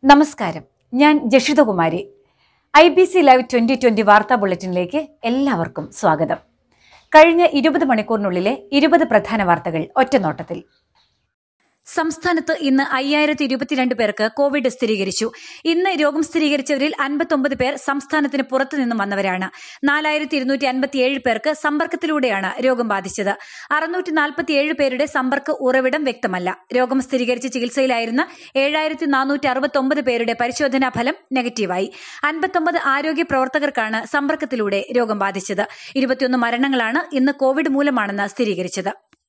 നമസ്കാരം ഞാൻ Jashithakumari I B C live twenty twenty വാർത്താ ബുള്ളറ്റിനിലേക്ക് എല്ലാവർക്കും സ്വാഗതം കഴിഞ്ഞ ഇരുപത് മണിക്കൂറിനുള്ളിലെ ഇരുപത് പ്രധാന വാർത്തകൾ ഒറ്റനോട്ടത്തിൽ സംസ്ഥാനത്ത് ഇന്ന് അയ്യായിരത്തി ഇരുപത്തിരണ്ട് പേർക്ക് കോവിഡ് സ്ഥിരീകരിച്ചു ഇന്ന് രോഗം സ്ഥിരീകരിച്ചവരിൽ അൻപത്തൊമ്പത് പേർ സംസ്ഥാനത്തിന് പുറത്തുനിന്നും വന്നവരാണ് നാലായിരത്തി ഇരുന്നൂറ്റി അൻപത്തിയേഴ് പേർക്ക് സമ്പർക്കത്തിലൂടെയാണ് രോഗം ബാധിച്ചത് അറുന്നൂറ്റി നാൽപ്പത്തിയേഴ് പേരുടെ സമ്പർക്ക ഉറവിടം വ്യക്തമല്ല രോഗം സ്ഥിരീകരിച്ച് ചികിത്സയിലായിരുന്ന ഏഴായിരത്തി നാനൂറ്റി അറുപത്തൊമ്പത് പേരുടെ പരിശോധനാ ഫലം നെഗറ്റീവായി അൻപത്തൊമ്പത് ആരോഗ്യ പ്രവർത്തകർക്കാണ് സമ്പർക്കത്തിലൂടെ രോഗം ബാധിച്ചത് ഇരുപത്തിയൊന്ന് മരണങ്ങളാണ് ഇന്ന് കോവിഡ് മൂലമാണെന്ന് സ്ഥിരീകരിച്ചത്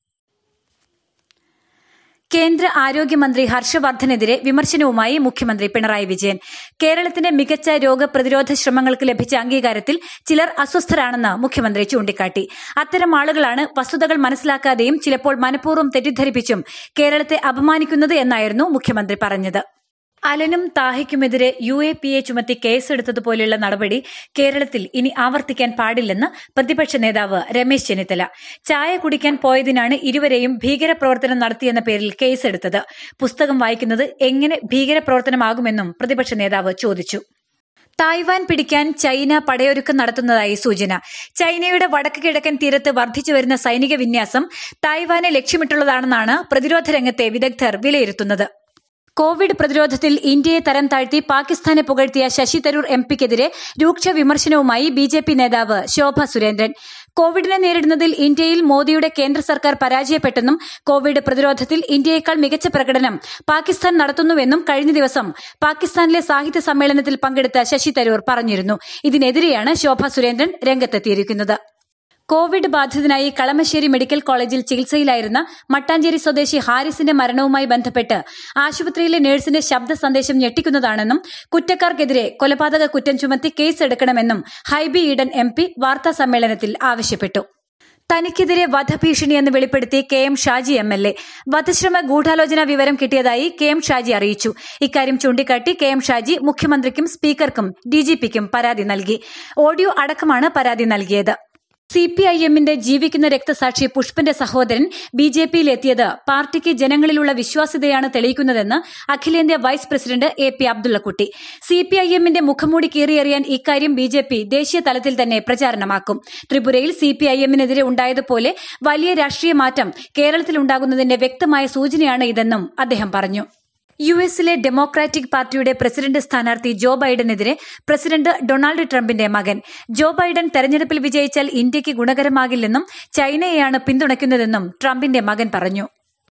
കേന്ദ്ര ആരോഗ്യമന്ത്രി ഹർഷവർദ്ധനെതിരെ വിമർശനവുമായി മുഖ്യമന്ത്രി പിണറായി വിജയൻ കേരളത്തിന്റെ മികച്ച രോഗപ്രതിരോധ ശ്രമങ്ങൾക്ക് ലഭിച്ച അംഗീകാരത്തിൽ ചിലർ അസ്വസ്ഥരാണെന്ന് മുഖ്യമന്ത്രി ചൂണ്ടിക്കാട്ടി അത്തരം ആളുകളാണ് വസ്തുതകൾ മനസ്സിലാക്കാതെയും ചിലപ്പോൾ മനഃപൂർവ്വം തെറ്റിദ്ധരിപ്പിച്ചും കേരളത്തെ അപമാനിക്കുന്നത് എന്നായിരുന്നു മുഖ്യമന്ത്രി പറഞ്ഞത് അലനും താഹിക്കുമെതിരെ യു എ പി എ ചുമത്തി കേസെടുത്തതുപോലെയുള്ള നടപടി കേരളത്തിൽ ഇനി ആവർത്തിക്കാൻ പാടില്ലെന്ന് പ്രതിപക്ഷ നേതാവ് രമേശ് ചെന്നിത്തല ചായ കുടിക്കാൻ പോയതിനാണ് ഇരുവരെയും ഭീകരപ്രവർത്തനം നടത്തിയെന്ന പേരിൽ കേസെടുത്തത് പുസ്തകം വായിക്കുന്നത് എങ്ങനെ ഭീകരപ്രവർത്തനമാകുമെന്നും പ്രതിപക്ഷ നേതാവ് ചോദിച്ചു തായ്വാൻ പിടിക്കാൻ ചൈന പടയൊരുക്കം നടത്തുന്നതായി സൂചന ചൈനയുടെ വടക്ക് കിഴക്കൻ തീരത്ത് വർദ്ധിച്ചു വരുന്ന സൈനിക വിന്യാസം തായ്വാനെ ലക്ഷ്യമിട്ടുള്ളതാണെന്നാണ് പ്രതിരോധ രംഗത്തെ വിദഗ്ധർ വിലയിരുത്തുന്നത് കോവിഡ് പ്രതിരോധത്തിൽ ഇന്ത്യയെ തരം താഴ്ത്തി പാകിസ്ഥാനെ പുകഴ്ത്തിയ ശശി തരൂർ എം പിക്കെതിരെ രൂക്ഷ വിമർശനവുമായി ബി ജെ പി നേതാവ് ശോഭ സുരേന്ദ്രൻ കോവിഡിനെ നേരിടുന്നതിൽ ഇന്ത്യയിൽ മോദിയുടെ കേന്ദ്ര സർക്കാർ പരാജയപ്പെട്ടെന്നും കോവിഡ് പ്രതിരോധത്തിൽ ഇന്ത്യയേക്കാൾ മികച്ച പ്രകടനം പാകിസ്ഥാൻ നടത്തുന്നുവെന്നും കഴിഞ്ഞ ദിവസം പാകിസ്ഥാനിലെ സാഹിത്യ സമ്മേളനത്തിൽ പങ്കെടുത്ത ശശി തരൂർ പറഞ്ഞിരുന്നു ഇതിനെതിരെയാണ് ശോഭ സുരേന്ദ്രൻ രംഗത്തെത്തിയിരിക്കുന്നത് കോവിഡ് ബാധിതനായി കളമശ്ശേരി മെഡിക്കൽ കോളേജിൽ ചികിത്സയിലായിരുന്ന മട്ടാഞ്ചേരി സ്വദേശി ഹാരിസിന്റെ മരണവുമായി ബന്ധപ്പെട്ട് ആശുപത്രിയിലെ നഴ്സിന്റെ ശബ്ദ സന്ദേശം ഞെട്ടിക്കുന്നതാണെന്നും കുറ്റക്കാർക്കെതിരെ കൊലപാതക കുറ്റം ചുമത്തി കേസെടുക്കണമെന്നും ഹൈബി ഈഡൻ എം പി വാർത്താ സമ്മേളനത്തിൽ ആവശ്യപ്പെട്ടു തനിക്കെതിരെ വധഭീഷണിയെന്ന് വെളിപ്പെടുത്തി K M Shaji M L A വധശ്രമ ഗൂഢാലോചന വിവരം കിട്ടിയതായി കെ എം ഷാജി അറിയിച്ചു ഇക്കാര്യം ചൂണ്ടിക്കാട്ടി കെ എം ഷാജി മുഖ്യമന്ത്രിക്കും സ്പീക്കർക്കും ഡിജിപിക്കും പരാതി നൽകി ഓഡിയോ അടക്കമാണ് പരാതി നൽകിയത് സി പി ഐ എമ്മിന്റെ ജീവിക്കുന്ന രക്തസാക്ഷി പുഷ്പന്റെ സഹോദരൻ ബി ജെ പിയിലെത്തിയത് പാർട്ടിക്ക് ജനങ്ങളിലുള്ള വിശ്വാസ്യതയാണ് തെളിയിക്കുന്നതെന്ന് അഖിലേന്ത്യാ vice president A P Abdullakutty C P I എമ്മിന്റെ മുഖംമൂടി കീറിയെറിയാൻ ഇക്കാര്യം ബി ജെ പി ദേശീയ തലത്തിൽ തന്നെ പ്രചാരണമാക്കും ത്രിപുരയിൽ സി പി ഐ എമ്മിനെതിരെ ഉണ്ടായതുപോലെ വലിയ രാഷ്ട്രീയ മാറ്റം കേരളത്തിലുണ്ടാകുന്നതിന്റെ വ്യക്തമായ സൂചനയാണ് ഇതെന്നും അദ്ദേഹം പറഞ്ഞു യു എസിലെ ഡെമോക്രാറ്റിക് പാർട്ടിയുടെ പ്രസിഡന്റ് സ്ഥാനാർത്ഥി ജോ ബൈഡനെതിരെ പ്രസിഡന്റ് ഡൊണാൾഡ് ട്രംപിന്റെ മകൻ ജോ ബൈഡൻ തെരഞ്ഞെടുപ്പിൽ വിജയിച്ചാൽ ഇന്ത്യക്ക് ഗുണകരമാകില്ലെന്നും ചൈനയെയാണ് പിന്തുണയ്ക്കുന്നതെന്നും ട്രംപിന്റെ മകൻ പറഞ്ഞു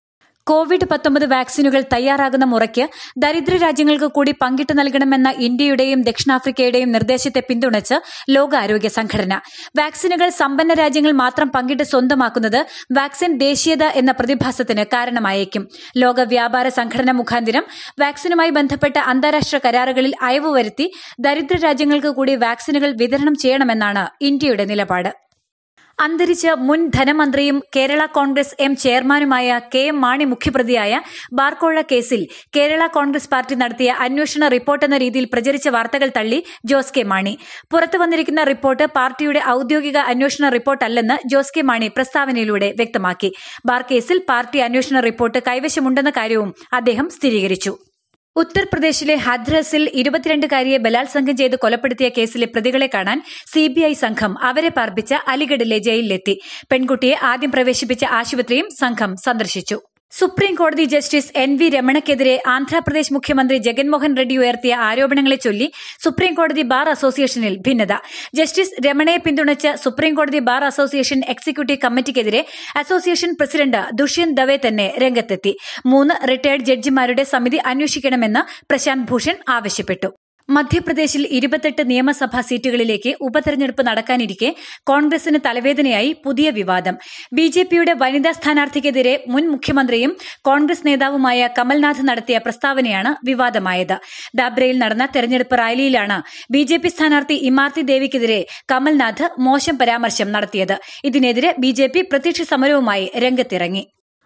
കോവിഡ് പത്തൊമ്പത് വാക്സിനുകൾ തയ്യാറാകുന്ന മുറയ്ക്ക് ദരിദ്ര രാജ്യങ്ങൾക്ക് കൂടി പങ്കിട്ട് നൽകണമെന്ന ഇന്ത്യയുടെയും ദക്ഷിണാഫ്രിക്കയുടെയും നിർദ്ദേശത്തെ പിന്തുണച്ച് ലോകാരോഗ്യ സംഘടന വാക്സിനുകൾ സമ്പന്ന രാജ്യങ്ങൾ മാത്രം പങ്കിട്ട് സ്വന്തമാക്കുന്നത് വാക്സിൻ ദേശീയത എന്ന പ്രതിഭാസത്തിന് കാരണമായേക്കും ലോക വ്യാപാര സംഘടന മുഖാന്തിരം വാക്സിനുമായി ബന്ധപ്പെട്ട അന്താരാഷ്ട്ര കരാറുകളിൽ അയവ് വരുത്തി ദരിദ്ര രാജ്യങ്ങൾക്ക് കൂടി വാക്സിനുകൾ വിതരണം ചെയ്യണമെന്നാണ് ഇന്ത്യയുടെ നിലപാട് അന്തരിച്ച മുൻ ധനമന്ത്രിയും കേരള കോൺഗ്രസ് എം ചെയർമാനുമായ കെ എം മാണി മുഖ്യപ്രതിയായ ബാർക്കോഴ കേസിൽ കേരള കോൺഗ്രസ് പാർട്ടി നടത്തിയ അന്വേഷണ റിപ്പോർട്ട് എന്ന രീതിയിൽ പ്രചരിച്ച വാർത്തകൾ തള്ളി ജോസ് കെ മാണി പുറത്തു വന്നിരിക്കുന്ന റിപ്പോർട്ട് പാർട്ടിയുടെ ഔദ്യോഗിക അന്വേഷണ റിപ്പോർട്ടല്ലെന്ന് ജോസ് കെ മാണി പ്രസ്താവനയിലൂടെ വ്യക്തമാക്കി ബാർ കേസിൽ പാർട്ടി അന്വേഷണ റിപ്പോർട്ട് കൈവശമുണ്ടെന്ന കാര്യവും അദ്ദേഹം സ്ഥിരീകരിച്ചു ഉത്തർപ്രദേശിലെ ഹദ്രസിൽ ഇരുപത്തിരണ്ടുകാരിയെ ബലാത്സംഗം ചെയ്ത് കൊലപ്പെടുത്തിയ കേസിലെ പ്രതികളെ കാണാൻ സിബിഐ സംഘം അവരെ പാർപ്പിച്ച അലിഗഡിലെ ജയിലിലെത്തി പെൺകുട്ടിയെ ആദ്യം പ്രവേശിപ്പിച്ച ആശുപത്രിയും സംഘം സന്ദർശിച്ചു സുപ്രീം കോടതി ജസ്റ്റിസ് എൻ വി രമണയ്ക്കെതിരെ ആന്ധ്രാപ്രദേശ് മുഖ്യമന്ത്രി ജഗൻമോഹൻ റെഡ്ഡി ഉയർത്തിയ ആരോപണങ്ങളെ ചൊല്ലി സുപ്രീം കോടതി ബാർ അസോസിയേഷനിൽ ഭിന്നത ജസ്റ്റിസ് രമണയെ പിന്തുണച്ച് സുപ്രീം കോടതി ബാർ അസോസിയേഷൻ എക്സിക്യൂട്ടീവ് കമ്മിറ്റിക്കെതിരെ അസോസിയേഷൻ പ്രസിഡന്റ് ദുഷ്യന്ത് ദവെ തന്നെ രംഗത്തെത്തി മൂന്ന് റിട്ടയർഡ് ജഡ്ജിമാരുടെ സമിതി അന്വേഷിക്കണമെന്ന് പ്രശാന്ത് ഭൂഷൺ ആവശ്യപ്പെട്ടു മധ്യപ്രദേശിൽ ഇരുപത്തെട്ട് നിയമസഭാ സീറ്റുകളിലേക്ക് ഉപതെരഞ്ഞെടുപ്പ് നടക്കാനിരിക്കെ കോൺഗ്രസിന് തലവേദനയായി പുതിയ വിവാദം ബി ജെ പിയുടെ വനിതാ സ്ഥാനാർത്ഥിക്കെതിരെ മുൻ മുഖ്യമന്ത്രിയും കോൺഗ്രസ് നേതാവുമായ കമൽനാഥ് നടത്തിയ പ്രസ്താവനയാണ് വിവാദമായത് ദാബ്രയിൽ നടന്ന തെരഞ്ഞെടുപ്പ് റാലിയിലാണ് ബി ജെ പി സ്ഥാനാർത്ഥി ഇമാർത്തി ദേവിക്കെതിരെ കമൽനാഥ് മോശം പരാമർശം നടത്തിയത് ഇതിനെതിരെ ബി ജെ പി പ്രത്യക്ഷ സമരവുമായി രംഗത്തിറങ്ങി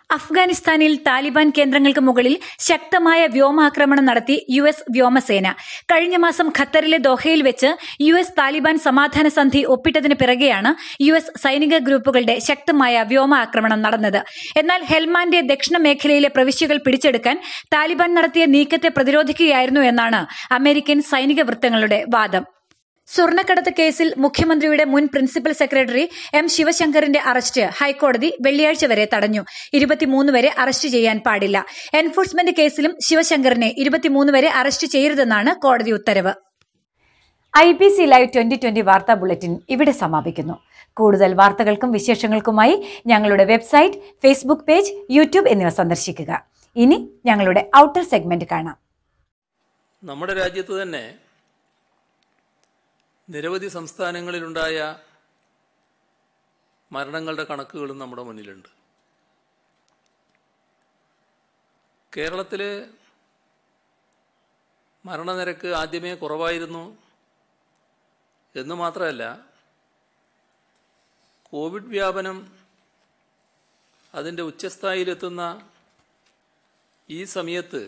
അഫ്ഗാനിസ്ഥാനിൽ താലിബാൻ കേന്ദ്രങ്ങൾക്ക് മുകളിൽ ശക്തമായ വ്യോമാക്രമണം നടത്തി യു എസ് വ്യോമസേന കഴിഞ്ഞ മാസം ഖത്തറിലെ ദോഹയിൽ വെച്ച് യു എസ് താലിബാൻ സമാധാന സന്ധി ഒപ്പിട്ടതിന് പിറകെയാണ് യു എസ് സൈനിക ഗ്രൂപ്പുകളുടെ ശക്തമായ വ്യോമാക്രമണം നടന്നത് എന്നാൽ ഹെൽമാന്റെ ദക്ഷിണ മേഖലയിലെ പ്രവിശ്യകൾ പിടിച്ചെടുക്കാൻ താലിബാൻ നടത്തിയ നീക്കത്തെ പ്രതിരോധിക്കുകയായിരുന്നു എന്നാണ് അമേരിക്കൻ സൈനിക വൃത്തങ്ങളുടെ വാദം സ്വർണ്ണക്കടത്ത് കേസിൽ മുഖ്യമന്ത്രിയുടെ മുൻ പ്രിൻസിപ്പൽ സെക്രട്ടറി എം ശിവശങ്കറിന്റെ അറസ്റ്റ് ഹൈക്കോടതി വെള്ളിയാഴ്ച വരെ തടഞ്ഞു ഇരുപത്തിമൂന്ന് വരെ അറസ്റ്റ് ചെയ്യാൻ പാടില്ല എൻഫോഴ്സ്മെന്റ് കേസിലും ശിവശങ്കറിനെ ഇരുപത്തിമൂന്ന് വരെ അറസ്റ്റ് ചെയ്യരുതെന്നാണ് കോടതി ഉത്തരവ് I B C live twenty twenty വാർത്താ ബുള്ളറ്റിൻ ഇവിടെ സമാപിക്കുന്നു കൂടുതൽ വാർത്തകൾക്കും വിശേഷങ്ങൾക്കുമായി ഞങ്ങളുടെ വെബ്സൈറ്റ് ഫേസ്ബുക്ക് പേജ് യൂട്യൂബ് എന്നിവ സന്ദർശിക്കുക ഇനി ഞങ്ങളുടെ ഔട്ടർ സെഗ്മെന്റ് കാണാം നമ്മുടെ രാജ്യത്ത് തന്നെ നിരവധി സംസ്ഥാനങ്ങളിലുണ്ടായ മരണങ്ങളുടെ കണക്കുകളും നമ്മുടെ മുന്നിലുണ്ട് കേരളത്തിൽ മരണനിരക്ക് ആദ്യമേ കുറവായിരുന്നു എന്ന് മാത്രമല്ല കോവിഡ് വ്യാപനം അതിൻ്റെ ഉച്ചസ്ഥായിലെത്തുന്ന ഈ സമയത്ത്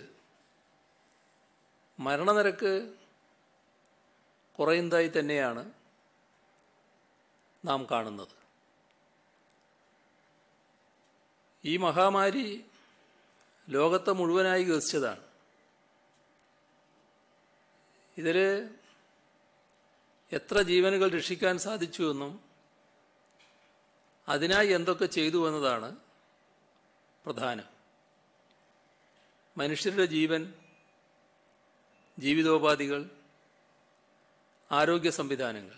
മരണനിരക്ക് കുറയുന്നതായി തന്നെയാണ് നാം കാണുന്നത് ഈ മഹാമാരി ലോകത്തെ മുഴുവനായി ഗ്രസിച്ചതാണ് ഇതിൽ എത്ര ജീവനുകൾ രക്ഷിക്കാൻ സാധിച്ചുവെന്നും അതിനായി എന്തൊക്കെ ചെയ്തു എന്നതാണ് പ്രധാനം മനുഷ്യരുടെ ജീവൻ ജീവിതോപാധികൾ ആരോഗ്യ സംവിധാനങ്ങൾ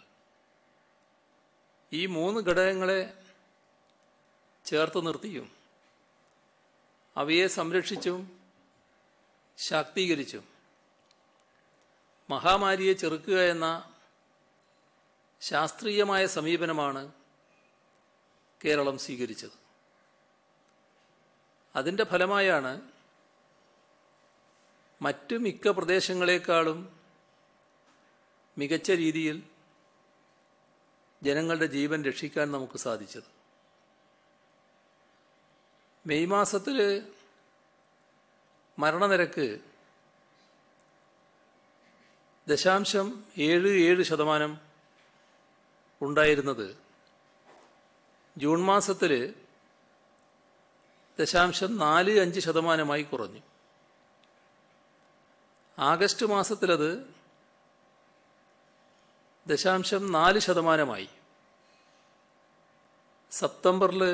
ഈ മൂന്ന് ഘടകങ്ങളെ ചേർത്ത് നിർത്തിയും അവയെ സംരക്ഷിച്ചും ശാക്തീകരിച്ചും മഹാമാരിയെ ചെറുക്കുക എന്ന ശാസ്ത്രീയമായ സമീപനമാണ് കേരളം സ്വീകരിച്ചത് അതിൻ്റെ ഫലമായാണ് മറ്റു മിക്ക പ്രദേശങ്ങളെക്കാളും മികച്ച രീതിയിൽ ജനങ്ങളുടെ ജീവൻ രക്ഷിക്കാൻ നമുക്ക് സാധിച്ചത് മെയ് മാസത്തിൽ മരണനിരക്ക് ദശാംശം ഏഴ് ഏഴ് ശതമാനം ഉണ്ടായിരുന്നത് ജൂൺ മാസത്തിൽ ദശാംശം നാല് അഞ്ച് ശതമാനമായി കുറഞ്ഞു ആഗസ്റ്റ് മാസത്തിലത് ദശാംശം നാല് ശതമാനമായി സെപ്റ്റംബറിൽ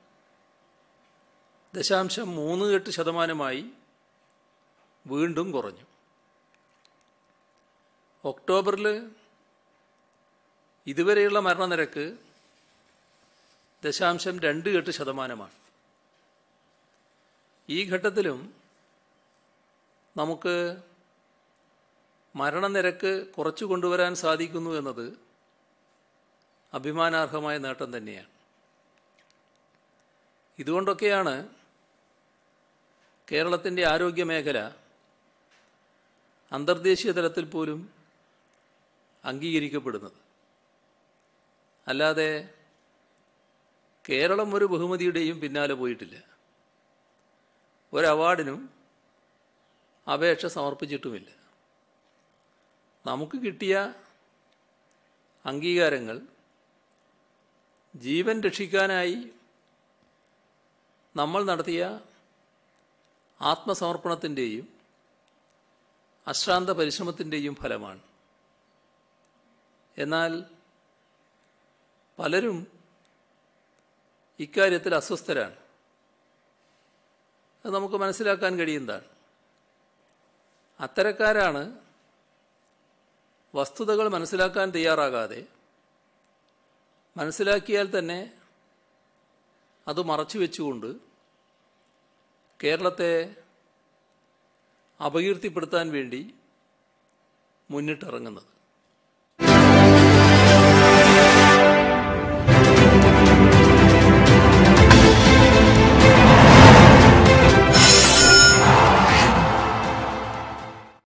ദശാംശം മൂന്ന് എട്ട് ശതമാനമായി വീണ്ടും കുറഞ്ഞു ഒക്ടോബറിൽ ഇതുവരെയുള്ള മരണനിരക്ക് ദശാംശം രണ്ട് എട്ട് ശതമാനമാണ് ഈ ഘട്ടത്തിലും നമുക്ക് മരണനിരക്ക് കുറച്ചു കൊണ്ടുവരാൻ സാധിക്കുന്നു എന്നത് അഭിമാനാർഹമായ നേട്ടം തന്നെയാണ് ഇതുകൊണ്ടൊക്കെയാണ് കേരളത്തിൻ്റെ ആരോഗ്യ മേഖല അന്തർദേശീയ തലത്തിൽ പോലും അംഗീകരിക്കപ്പെടുന്നത് അല്ലാതെ കേരളം ഒരു ബഹുമതിയുടെയും പിന്നാലെ പോയിട്ടില്ല ഒരു അവാർഡിനും അപേക്ഷ സമർപ്പിച്ചിട്ടുമില്ല നമുക്ക് കിട്ടിയ അംഗീകാരങ്ങൾ ജീവൻ രക്ഷിക്കാനായി നമ്മൾ നടത്തിയ ആത്മസമർപ്പണത്തിൻ്റെയും അശ്രാന്ത പരിശ്രമത്തിൻ്റെയും ഫലമാണ് എന്നാൽ പലരും ഇക്കാര്യത്തിൽ അസ്വസ്ഥരാണ് അത് നമുക്ക് മനസ്സിലാക്കാൻ കഴിയുന്നതാണ് അത്തരക്കാരാണ് വസ്തുതകൾ മനസ്സിലാക്കാൻ തയ്യാറാകാതെ മനസ്സിലാക്കിയാൽ തന്നെ അത് മറച്ചു വെച്ചുകൊണ്ട് കേരളത്തെ അപകീർത്തിപ്പെടുത്താൻ വേണ്ടി മുന്നിട്ടിറങ്ങുന്നത്